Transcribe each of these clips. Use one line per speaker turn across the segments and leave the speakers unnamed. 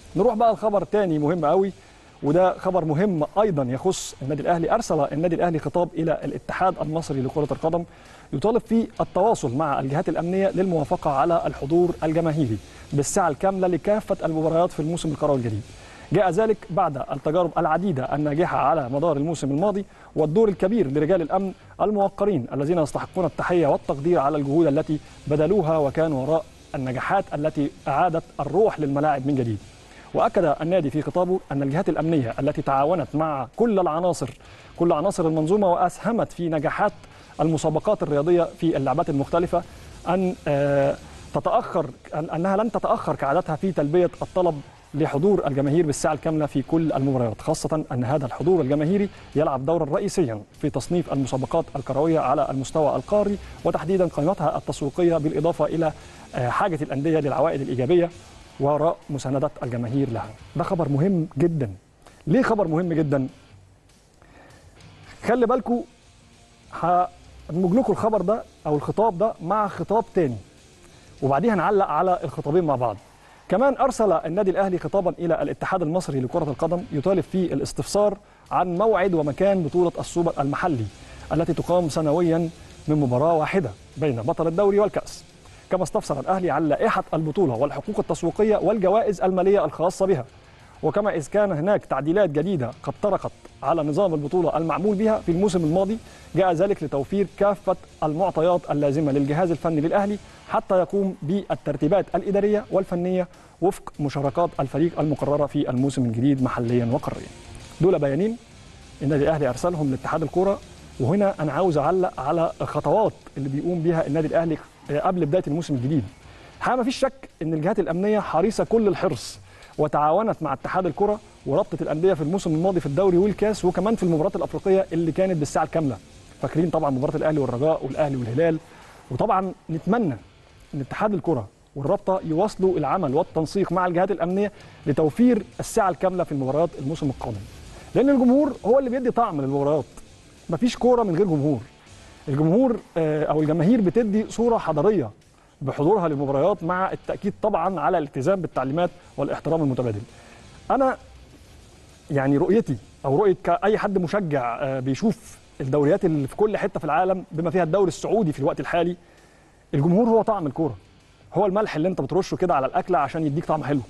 نروح بقى لخبر تاني مهم قوي وده خبر مهم ايضا يخص النادي الاهلي ارسل النادي الاهلي خطاب الى الاتحاد المصري لكره القدم يطالب فيه التواصل مع الجهات الامنيه للموافقه على الحضور الجماهيري بالسعه الكامله لكافه المباريات في الموسم الكروي الجديد. جاء ذلك بعد التجارب العديده الناجحه على مدار الموسم الماضي والدور الكبير لرجال الامن الموقرين الذين يستحقون التحيه والتقدير على الجهود التي بذلوها وكانوا وراء النجاحات التي اعادت الروح للملاعب من جديد. واكد النادي في خطابه ان الجهات الامنيه التي تعاونت مع كل العناصر كل عناصر المنظومه واسهمت في نجاحات المسابقات الرياضيه في اللعبات المختلفه ان تتاخر انها لن تتاخر كعادتها في تلبيه الطلب لحضور الجماهير بالساعه الكامله في كل المباريات خاصه ان هذا الحضور الجماهيري يلعب دورا رئيسيا في تصنيف المسابقات الكرويه على المستوى القاري وتحديدا قيمتها التسويقيه بالاضافه الى حاجه الانديه للعوائد الايجابيه وراء مساندة الجماهير لها ده خبر مهم جدا ليه خبر مهم جدا خلي بالكم هندمج لكم الخبر ده او الخطاب ده مع خطاب تاني وبعديها نعلق على الخطابين مع بعض كمان ارسل النادي الاهلي خطابا الى الاتحاد المصري لكره القدم يطالب فيه الاستفسار عن موعد ومكان بطوله السوبر المحلي التي تقام سنويا من مباراه واحده بين بطل الدوري والكاس كما استفسر الاهلي عن لائحه البطوله والحقوق التسويقيه والجوائز الماليه الخاصه بها وكما اذا كان هناك تعديلات جديده قد طرقت على نظام البطوله المعمول بها في الموسم الماضي جاء ذلك لتوفير كافه المعطيات اللازمه للجهاز الفني للاهلي حتى يقوم بالترتيبات الاداريه والفنيه وفق مشاركات الفريق المقرره في الموسم الجديد محليا وقاريا. دول بيانين النادي الاهلي ارسلهم لاتحاد الكره وهنا انا عاوز اعلق على الخطوات اللي بيقوم بها النادي الاهلي قبل بدايه الموسم الجديد. الحقيقه ما فيش شك ان الجهات الامنيه حريصه كل الحرص وتعاونت مع اتحاد الكره ورابطه الانديه في الموسم الماضي في الدوري والكاس وكمان في المباريات الافريقيه اللي كانت بالساعه الكامله. فاكرين طبعا مباراه الاهلي والرجاء والاهلي والهلال وطبعا نتمنى ان اتحاد الكره والرابطه يواصلوا العمل والتنسيق مع الجهات الامنيه لتوفير الساعه الكامله في المباريات الموسم القادم. لان الجمهور هو اللي بيدي طعم للمباريات. مفيش كوره من غير جمهور. الجمهور او الجماهير بتدي صوره حضاريه بحضورها للمباريات مع التاكيد طبعا على الالتزام بالتعليمات والاحترام المتبادل. انا يعني رؤيتي او رؤيه اي حد مشجع بيشوف الدوريات اللي في كل حته في العالم بما فيها الدوري السعودي في الوقت الحالي الجمهور هو طعم الكوره هو الملح اللي انت بترشه كده على الاكله عشان يديك طعم حلو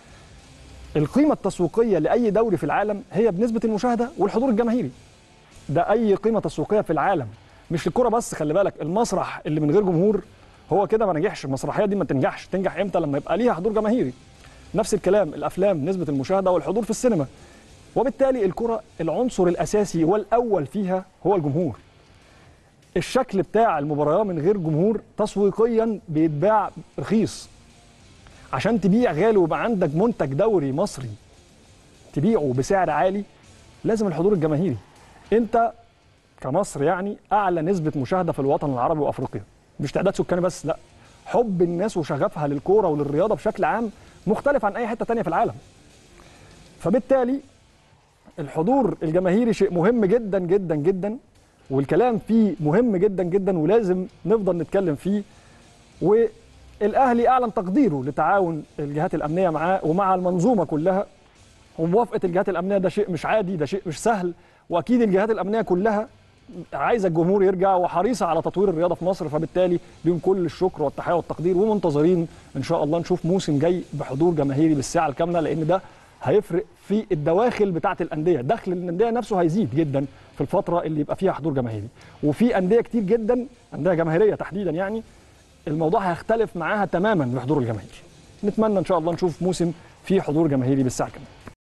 القيمه التسويقيه لاي دوري في العالم هي بنسبه المشاهده والحضور الجماهيري ده اي قيمه تسويقيه في العالم مش الكوره بس خلي بالك المسرح اللي من غير جمهور هو كده ما نجحش المسرحيه دي ما تنجحش تنجح امتى لما يبقى ليها حضور جماهيري نفس الكلام الافلام نسبه المشاهده والحضور في السينما وبالتالي الكره العنصر الاساسي والاول فيها هو الجمهور الشكل بتاع المباراه من غير جمهور تسويقيا بيتباع رخيص عشان تبيع غالي ويبقى عندك منتج دوري مصري تبيعه بسعر عالي لازم الحضور الجماهيري انت كمصر يعني اعلى نسبه مشاهده في الوطن العربي وافريقيا مش تعداد سكاني بس لا حب الناس وشغفها للكوره وللرياضه بشكل عام مختلف عن اي حته تانية في العالم فبالتالي الحضور الجماهيري شيء مهم جدا جدا جدا والكلام فيه مهم جدا جدا ولازم نفضل نتكلم فيه والاهلي اعلن تقديره لتعاون الجهات الامنيه معاه ومع المنظومه كلها وموافقه الجهات الامنيه ده شيء مش عادي ده شيء مش سهل واكيد الجهات الامنيه كلها عايزه الجمهور يرجع وحريصه على تطوير الرياضه في مصر فبالتالي ليهم كل الشكر والتحيه والتقدير ومنتظرين ان شاء الله نشوف موسم جاي بحضور جماهيري بالساعه الكامله لان ده هيفرق في الدواخل بتاعه الانديه دخل الانديه نفسه هيزيد جدا في الفتره اللي يبقى فيها حضور جماهيري وفي انديه كتير جدا انديه جماهيريه تحديدا يعني الموضوع هيختلف معاها تماما بحضور الجماهير نتمنى ان شاء الله نشوف موسم فيه حضور جماهيري بالساعه كامله